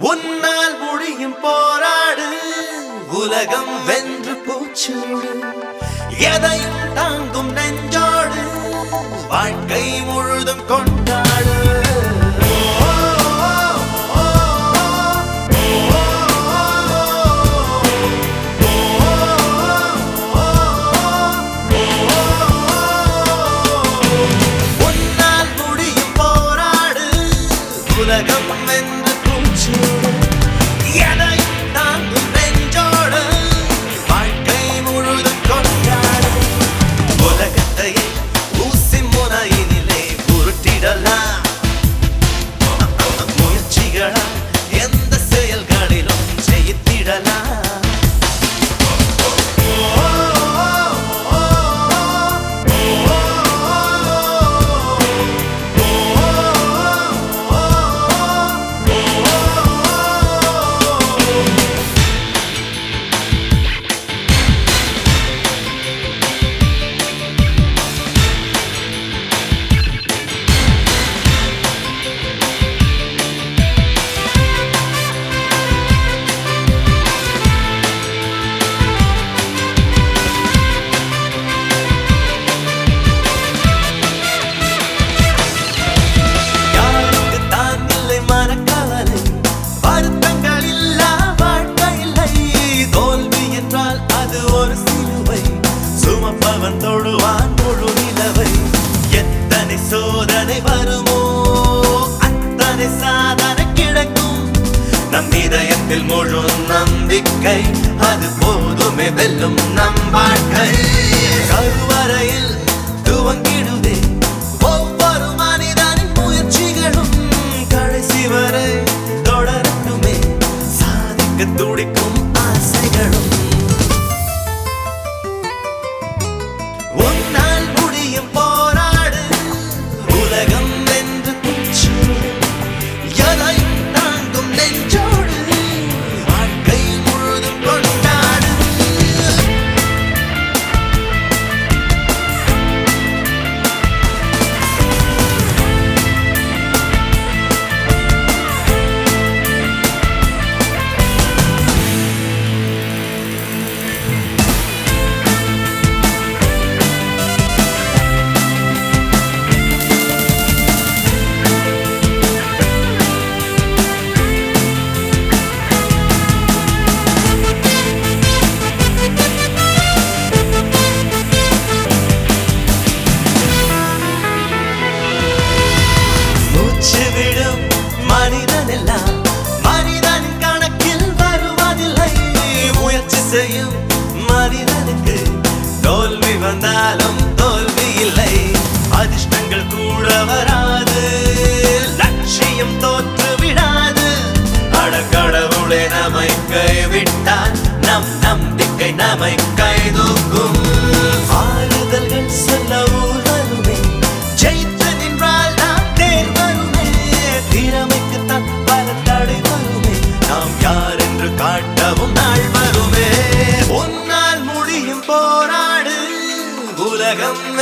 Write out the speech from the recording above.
உன்னால் முடியும் போராடு உலகம் வென்று பூச்சூடு எதையும் தாங்கும் நெஞ்சோடு வாழ்க்கை முழுதும் கொண்டாடு உன்னால் முடியும் போராடு உலகம் வென்று பூச்சூடு எதையும் தாங்கும் நெஞ்சோடு வாழ்க்கை முழுதும் கொண்டாடு உலகத்தையே ஊசி முனையினிலே உருட்டிடலாம் முயற்சிகளா எந்த செயல்களிலும் ஜெயித்திடலாம் யாருக்கு தான் இல்லை மனக்கவலை வருத்தங்கள் இல்லா வாழ்க்கை இல்லை தோல்வி என்றால் அது ஒரு சிலுவை சுமப்பவன் தொழுவான் முழு நிலவை எத்தனை சோதனை வருமோ அத்தனை சாதனை கிடைக்கும் நம் இதயத்தில் முழு நம்பிக்கை அது போதுமே வெல்லும் நம் வாழ்க்கை கருவறையில் துவங்கிடுவே ஒவ்வொரு மனிதனின் முயற்சிகளும் கடைசி வரை தொடரட்டுமே சாதிக்க துடிக்கும் ஆசைகளும் உன்னால் முடியும் போராடு உலகம் வென்று துச்சு எதையும் தாங்கும் நெஞ்சோடு வாழ்க்கை முழுதும் கொண்டாடு மூச்சு விடும் மனிதன் எல்லாம் மனிதன் கணக்கில் வருவதில்லை முயற்சி செய்யும் மனிதனுக்கு தோல்வி வந்தாலும் தோல்வி இல்லை அதிர்ஷ்டங்கள் கூட வராது லட்சியம் தோற்று விடாது அடக்கடவுளே நம்மை கைவிட்டால் நம் நம்பிக்கை நம்மை கைதூக்கும் ஆறுதல்கள் சொல்ல ஊர் வருமே ஜெயித்து நின்றால் நாம் தேர் வருமே திறமைக்கு தான் பல தடை வருமே நாம் யார் என்று காட்டவும் நாள் வருமே உன்னால் முடியும் போராடு உலகம்